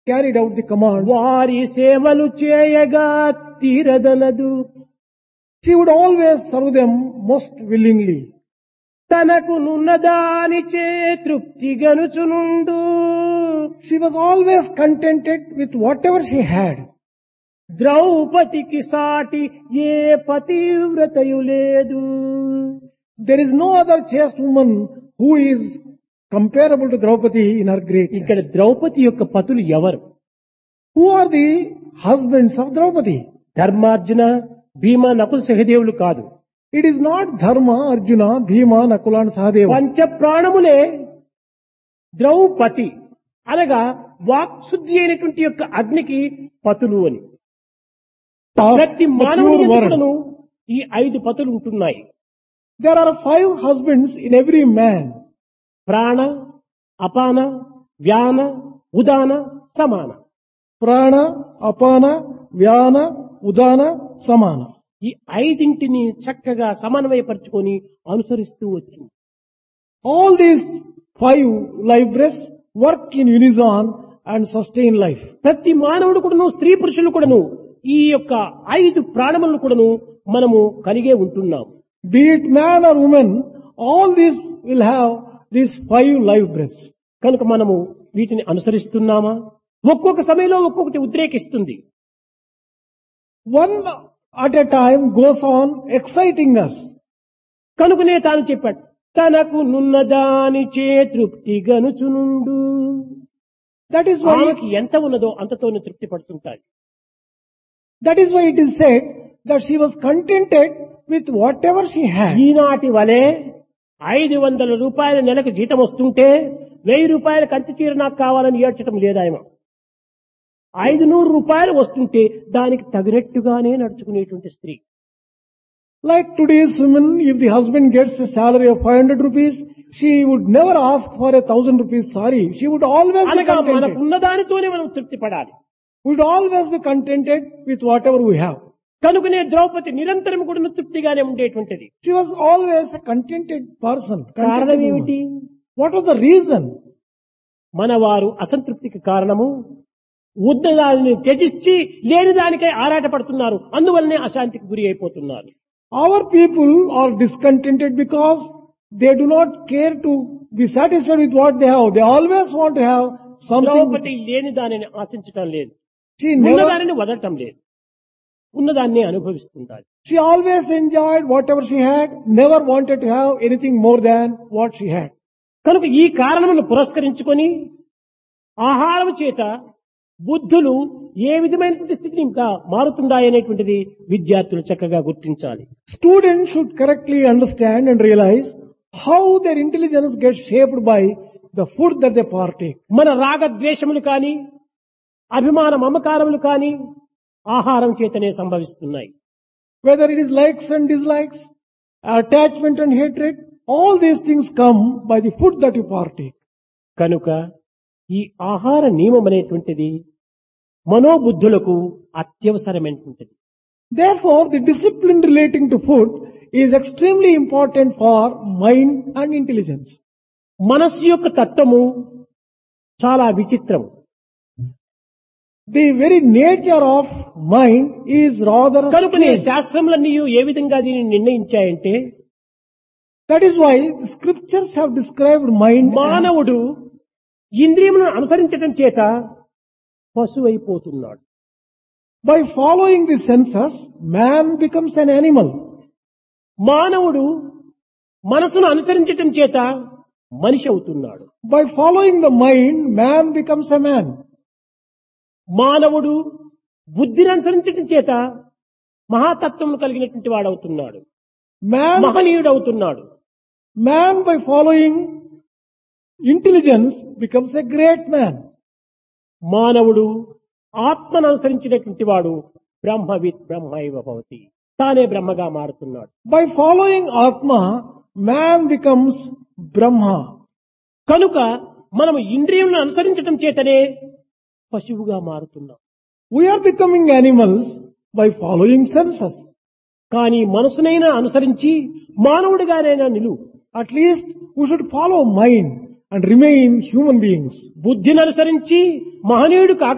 carried out the commands, వారి సేవలు చేయగా తీరదనదు she would always serve them most willingly. తనకు నున్నదానిచే తృప్తి గనుచునుండు She was always contented with whatever she had. ద్రౌపదికి సాటి ఏ పతివ్రతయు లేదు There is no other chaste woman who is comparable to Draupadi in her ఇక్కడ greatness. Draupadi యొక్క పతులు ఎవరు Who are the husbands of Draupadi? ధర్మార్జున భీమ నకుల సహదేవులు కాదు It is not Dharma, Arjuna, Bhima, Nakula and Sahadeva. పంచ ప్రాణములే ద్రౌపది అనగా వాక్శుద్ధి అయినటువంటి యొక్క అగ్నికి పతులు అని Of ప్రతి the మానవుని pure ఎందుకును word. ఈ ఐదు పతులు ఉంటున్నాయి There are five husbands in every man. ప్రాణ అపాన వ్యాన ఉదాన సమాన Prana, Apana, Vyana, Udana, Samana. ఈ ఐదింటిని చక్కగా సమన్వయపరుచుకొని అనుసరిస్తూ వచ్చింది All these five life breaths work in unison and sustain life. ప్రతి మానవుడు కూడాను స్త్రీ పురుషులు కూడాను ఈ యొక్క ఐదు ప్రాణములను కూడాను మనము కలిగే ఉంటున్నాం Be it man or woman, all these will have these five life breaths. కనుక మనము వీటిని అనుసరిస్తున్నామా ఒక్కొక్క సమయంలో ఒక్కొక్కటి ఉద్రేకిస్తుంది One at a time goes on exciting us. కనుకనే తాను చెప్పాడు తనకు నున్నదాని చే తృప్తి గనుచునుండు That is why, ఆమెకి ఎంత ఉన్నదో అంతతోనే తృప్తి పడుతుంటాయి that is why it is said that she was contented with whatever she had. ఈనాటి వలె ఐదు వందల రూపాయల నెలకు జీతం వస్తుంటే వెయ్యి రూపాయల కంచి చీర నాకు కావాలని ఏడ్చడం లేదాయమ ఐదు నూరు రూపాయలు వస్తుంటే దానికి తగినట్టుగానే నడుచుకునేటువంటి స్త్రీ Like today's women, if the husband gets a salary of 500 rupees, she would never ask for a thousand rupees sorry. She would always be అనగా contented. మనకున్న దానితోనే మనం తృప్తి పడాలి would always be contented with whatever we have. కనుకనే ద్రౌపది నిరంతరం కూడా తృప్తిగానే ఉండేటువంటిది She was always a contented person. contented కారణం woman. ఏమిటి What was the reason? మన వారు అసంతృప్తికి కారణము ఉన్న దానిని త్యజించి లేని దానికై ఆరాటపడుతున్నారు అందువల్లనే అశాంతికి గురి అయిపోతున్నారు Our people are discontented because they do not care to be satisfied with what they have. They always want to have something. Draupadi లేని దానిని ఆశించటం లేదు She ఉన్న never, దానిని వదలటం లేదు ఉన్నదాన్ని అనుభవిస్తుంటారు she always enjoyed whatever she had, never wanted to have anything more than what she had. కనుక ఈ కారణమును పురస్కరించుకొని ఆహారం చేత బుద్ధులు ఏ విధమైనటువంటి స్థితిని ఇంకా మారుతుందాయనేటువంటిది విద్యార్థులు చక్కగా గుర్తించాలి Students should correctly understand and realize how their intelligence gets shaped by the food that they partake. మన రాగద్వేషములు కానీ అభిమాన మమకారములు కానీ ఆహారం చేతనే సంభవిస్తున్నాయి Whether it is likes and dislikes, attachment and hatred, all these things come by the food that you partake. కనుక ఈ ఆహార నియమం అనేటువంటిది మనోబుద్ధులకు అత్యవసరమైనటువంటిది Therefore, the discipline relating to food is extremely important for mind and intelligence. మనస్సు యొక్క తత్వము చాలా విచిత్రం The very nature of mind is rather కనుకనే strange. శాస్త్రములన్నీ ఏ విధంగా దీనిని నిర్ణయించాయంటే That is why the scriptures have described mind as మానవుడు ఇంద్రియములను అనుసరించటం చేత పశువైపోతున్నాడు by following the senses, man becomes an animal. మానవుడు మనసును అనుసరించటం చేత మనిషి అవుతున్నాడు By following the mind, man becomes a man. మానవుడు బుద్ధిని అనుసరించటం చేత మహాతత్వం కలిగినటువంటి వాడవుతున్నాడు Man, మహనీయుడు అవుతున్నాడు man by following intelligence becomes a great man. మానవుడు ఆత్మను అనుసరించినటువంటి వాడు బ్రహ్మవిత్ బ్రహ్మైవ భవతి తానే బ్రహ్మగా మారుతున్నాడు By following Atma, man becomes Brahma. కనుక మనము ఇంద్రియములను అనుసరించటం చేతనే పశువుగా మారుతున్నాం We are becoming animals by following senses. కానీ మనసునైనా అనుసరించి మానవుడిగానైనా నిలువు At least we should follow mind and remain human beings. బుద్ధిని అనుసరించి మహనీయుడు కాక